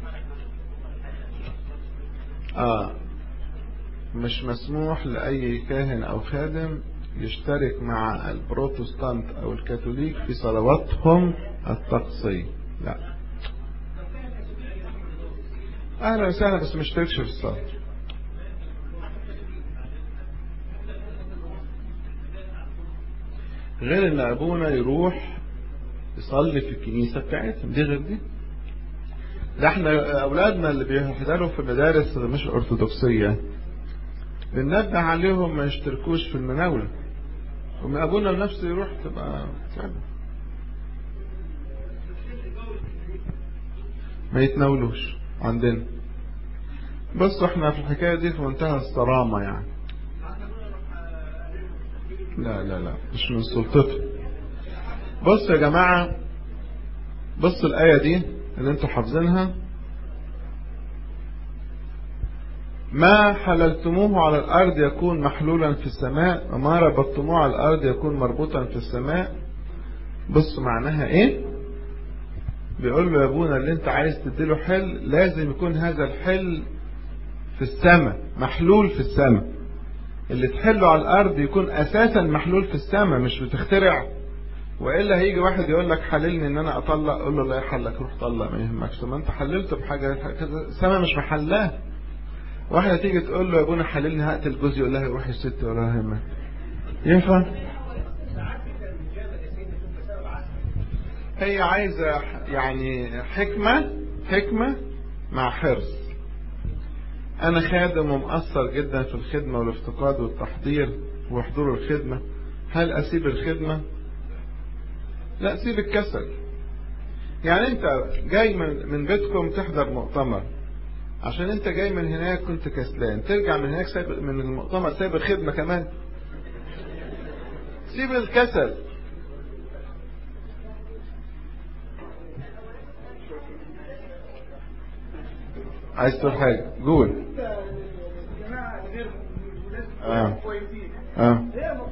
آه مش مسموح لأي كاهن أو خادم يشترك مع البروتستانت أو الكاثوليك في صلواتهم الطقسية لا أهلا وسهلا بس مشتركش في الصلاة غير ان ابونا يروح يصلي في الكنيسة بتاعتهم دي غير دي ده احنا اولادنا اللي بيحضروا في مدارس مش ارثوذكسيه بننبه عليهم ما يشتركوش في المناوله ومن ابونا بنفسه يروح تبقى صعبه ما يتناولوش عندنا بصوا احنا في الحكايه دي في منتهى الصرامه يعني لا لا لا مش من سلطته بصوا يا جماعه بصوا الايه دي اللي انتوا حافظينها ما حللتموه على الأرض يكون محلولا في السماء وما ربطتموه على الأرض يكون مربوطا في السماء بص معناها ايه بيقول له يا ابونا اللي انت عايز تديله حل لازم يكون هذا الحل في السماء محلول في السماء اللي تحله على الأرض يكون أساسا محلول في السماء مش بتخترع والا هيجي واحد يقول لك حللني ان انا اطلق اقول له لا يحلك روح طلق ما يهمكش ما انت حللته بحاجه كذا السما مش محلاه واحده تيجي تقول له يا ابونا حللني هقتل جوزي يقول لها روح الست ولا يهمك ينفع هي عايزه يعني حكمه حكمه مع حرص أنا خادم ومقصر جدا في الخدمة والافتقاد والتحضير وحضور الخدمة هل أسيب الخدمة؟ لا سيب الكسل يعني أنت جاي من من بيتكم تحضر مؤتمر عشان أنت جاي من هناك كنت كسلان ترجع من هناك سايب من المؤتمر سايب الخدمة كمان سيب الكسل عايز تقول حاجة قول آه. آه.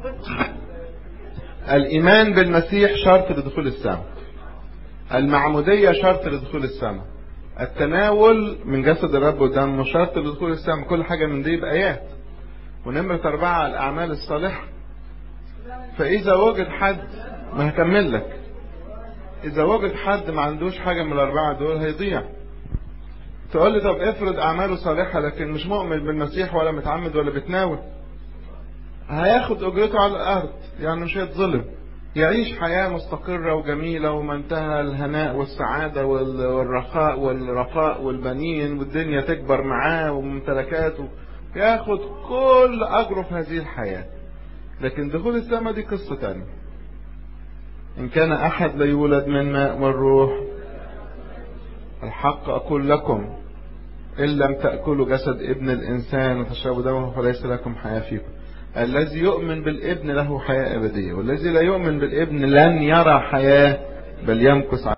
الإيمان بالمسيح شرط لدخول السماء المعمودية شرط لدخول السماء التناول من جسد الرب ودمه شرط لدخول السماء كل حاجة من دي بآيات ونمرة أربعة الأعمال الصالحة فإذا وجد حد ما هكمل لك إذا وجد حد ما عندوش حاجة من الأربعة دول هيضيع تقول لي طب افرض أعماله صالحة لكن مش مؤمن بالمسيح ولا متعمد ولا بتناول هياخد أجرته على الأرض يعني مش هيتظلم يعيش حياة مستقرة وجميلة ومنتهى الهناء والسعادة والرخاء والرخاء والبنين والدنيا تكبر معاه وممتلكاته ياخد كل أجره في هذه الحياة لكن دخول السماء دي قصة تانية إن كان أحد لا يولد من ماء والروح الحق أقول لكم إن لم تأكلوا جسد ابن الإنسان وتشربوا دمه فليس لكم حياة فيكم الذي يؤمن بالابن له حياة أبدية والذي لا يؤمن بالابن لن يرى حياة بل يمكث